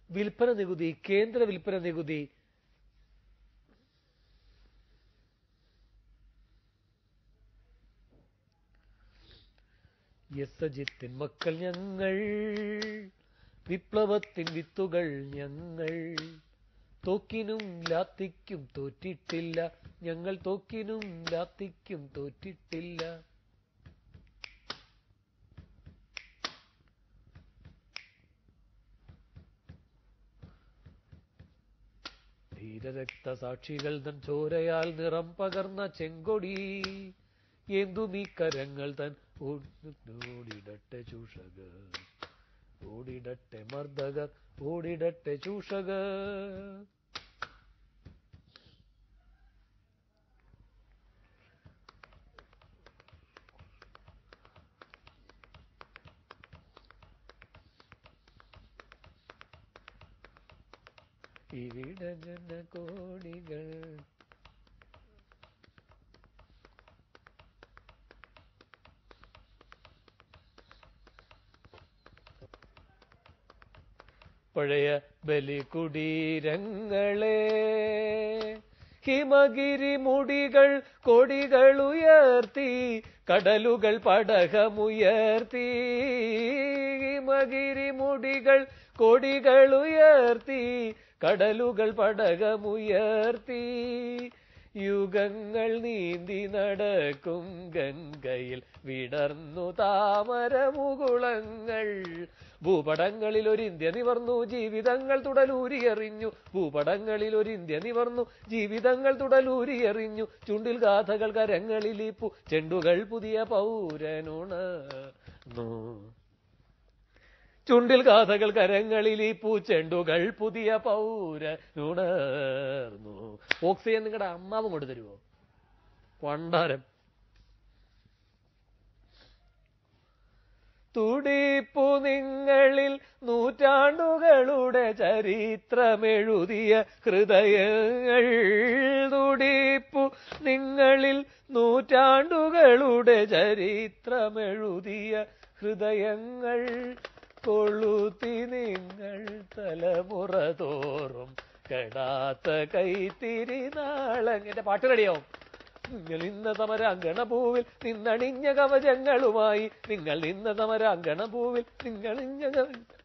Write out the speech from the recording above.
വിൽപ്പന നികുതി കേന്ദ്ര വിൽപ്പന നികുതി യസജിത്തിൻ മക്കൾ ഞങ്ങൾ വിപ്ലവത്തിൻ വിത്തുകൾ ഞങ്ങൾ തോക്കിനും ലാത്തിക്കും തോറ്റിട്ടില്ല ഞങ്ങൾ തോക്കിനും ലാത്തിക്കും തോറ്റിട്ടില്ല ധീരരക്തസാക്ഷികൾ തൻ ചോരയാൽ നിറം പകർന്ന ചെങ്കൊടി ഏന്തുമീ കരങ്ങൾ തൻ ഓടിടട്ടെ ചൂഷകർ ഓടിടട്ടെ മർദ്ദകർ ഓടിടട്ടെ ചൂഷകർ ഇവിടെ ജനകോടികൾ പഴയ ബലികുടീരങ്ങളെ ഹിമഗിരി മുടികൾ കൊടികൾ ഉയർത്തി കടലുകൾ പടകമുയർത്തി ഹിമഗിരി മുടികൾ കൊടികൾ ഉയർത്തി കടലുകൾ പടകമുയർത്തി യുഗങ്ങൾ നീന്തി നടക്കും ഗംഗയിൽ വിടർന്നു താമരമുകുളങ്ങൾ ഭൂപടങ്ങളിൽ ഒരു ഇന്ത്യ നിവർന്നു ജീവിതങ്ങൾ തുടലൂരിയെറിഞ്ഞു ഭൂപടങ്ങളിൽ ഒരു ഇന്ത്യ നിവർന്നു ജീവിതങ്ങൾ തുടലൂരിയെറിഞ്ഞു ചുണ്ടിൽ ഗാഥകൾ കരങ്ങളിലിപ്പു ചെണ്ടുകൾ പുതിയ പൗരനുണർന്നു ചുണ്ടിൽ ഗാഥകൾ കരങ്ങളിൽ ഈ പൂച്ചെണ്ടുകൾ പുതിയ പൗരനുണർന്നു ഓക്സിജൻ നിങ്ങളുടെ അമ്മാവും കൊണ്ട് തരുമോ പണ്ടാരം തുടിപ്പു നിങ്ങളിൽ നൂറ്റാണ്ടുകളുടെ ചരിത്രമെഴുതിയ ഹൃദയങ്ങൾ തുടിപ്പു നിങ്ങളിൽ നൂറ്റാണ്ടുകളുടെ ചരിത്രമെഴുതിയ ഹൃദയങ്ങൾ കൊളുത്തി നിങ്ങൾ തലമുറ തോറും കെടാത്ത കൈത്തിരി നാളങ്ങ എന്റെ പാട്ട് റെഡിയാവും നിങ്ങൾ നിന്ന സമരാങ്കണഭൂവിൽ നിന്നണിഞ്ഞ കവചങ്ങളുമായി നിങ്ങൾ നിന്ന സമരാങ്കണഭൂവിൽ നിങ്ങളിഞ്ഞ കവ